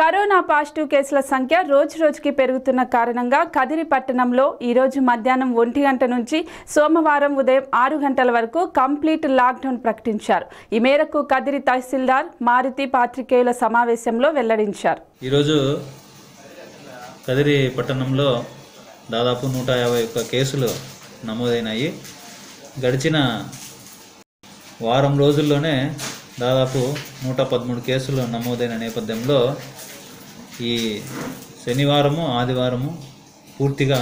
corona positive కేసుల సంఖ్య రోజు రోజుకి పెరుగుతున్న కారణంగా కదిరి పట్టణంలో ఈరోజు మధ్యాహ్నం ఒంటి గంట నుంచి సోమవారం ఉదయం ఆరు గంటల వరకు కంప్లీట్ లాక్డౌన్ ప్రకటించారు ఈ మేరకు కదిరి తహసీల్దార్ మారుతి పాత్రికేయుల సమావేశంలో వెల్లడించారు ఈరోజు కదిరి పట్టణంలో దాదాపు నూట యాభై ఒక్క కేసులు నమోదైనాయి గడిచిన వారం రోజుల్లోనే దాదాపు నూట పదమూడు కేసులు నమోదైన నేపథ్యంలో ఈ శనివారము ఆదివారము పూర్తిగా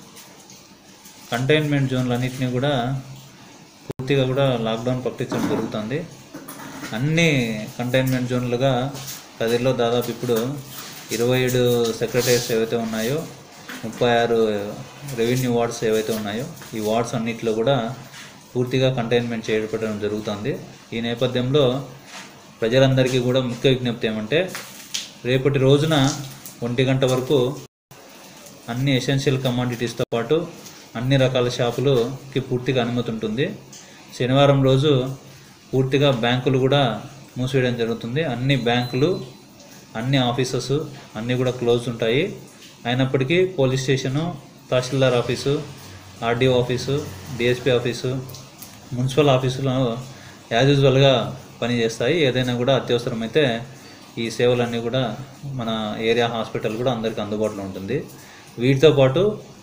కంటైన్మెంట్ జోన్లన్నింటినీ కూడా పూర్తిగా కూడా లాక్డౌన్ ప్రకటించడం జరుగుతుంది అన్ని కంటైన్మెంట్ జోన్లుగా కదిరిలో దాదాపు ఇప్పుడు ఇరవై ఏడు సెక్రటరీస్ ఏవైతే ఉన్నాయో ముప్పై ఆరు రెవెన్యూ వార్డ్స్ ఏవైతే ఉన్నాయో ఈ వార్డ్స్ అన్నింటిలో కూడా పూర్తిగా కంటైన్మెంట్ చేయబడడం జరుగుతుంది ఈ నేపథ్యంలో ప్రజలందరికీ కూడా ముఖ్య విజ్ఞప్తి ఏమంటే రేపటి రోజున ఒంటి గంట వరకు అన్ని ఎసెన్షియల్ కమాడిటీస్తో పాటు అన్ని రకాల షాపులకి పూర్తిగా అనుమతి ఉంటుంది శనివారం రోజు పూర్తిగా బ్యాంకులు కూడా మూసివేయడం జరుగుతుంది అన్ని బ్యాంకులు అన్ని ఆఫీసెస్ అన్నీ కూడా క్లోజ్ ఉంటాయి అయినప్పటికీ police station tahsildar office RDO office DSP office municipal ఆఫీసులో యాజ్ యూజువల్గా పనిచేస్తాయి ఏదైనా కూడా అత్యవసరమైతే ఈ సేవలన్నీ కూడా మన ఏరియా హాస్పిటల్ కూడా అందరికీ అందుబాటులో ఉంటుంది వీటితో పాటు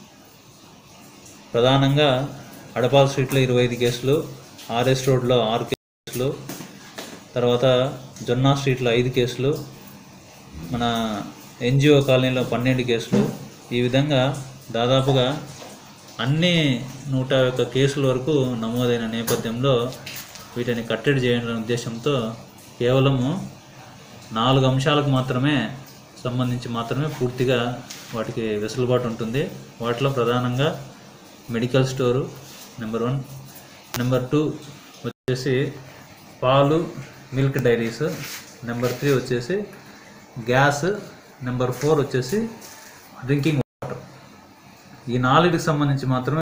ప్రధానంగా అడపాల్ స్ట్రీట్లో ఇరవై ఐదు కేసులు ఆర్ఎస్ రోడ్లో ఆరు కేసులు తర్వాత జొన్నా స్ట్రీట్లో ఐదు కేసులు మన ఎన్జిఓ కాలనీలో పన్నెండు కేసులు ఈ విధంగా దాదాపుగా అన్ని నూట ఒక్క కేసుల వరకు నమోదైన నేపథ్యంలో వీటిని కట్టడి చేయాలనే ఉద్దేశంతో కేవలము నాలుగు అంశాలకు మాత్రమే సంబంధించి మాత్రమే పూర్తిగా వాటికి వెసులుబాటు ఉంటుంది వాటిలో ప్రధానంగా medical store number one number two వచ్చేసి పాలు మిల్క్ డైరీస్ నెంబర్ త్రీ వచ్చేసి గ్యాస్ నెంబర్ ఫోర్ వచ్చేసి డ్రింకింగ్ వాటర్ ఈ నాలుగుకి సంబంధించి మాత్రమే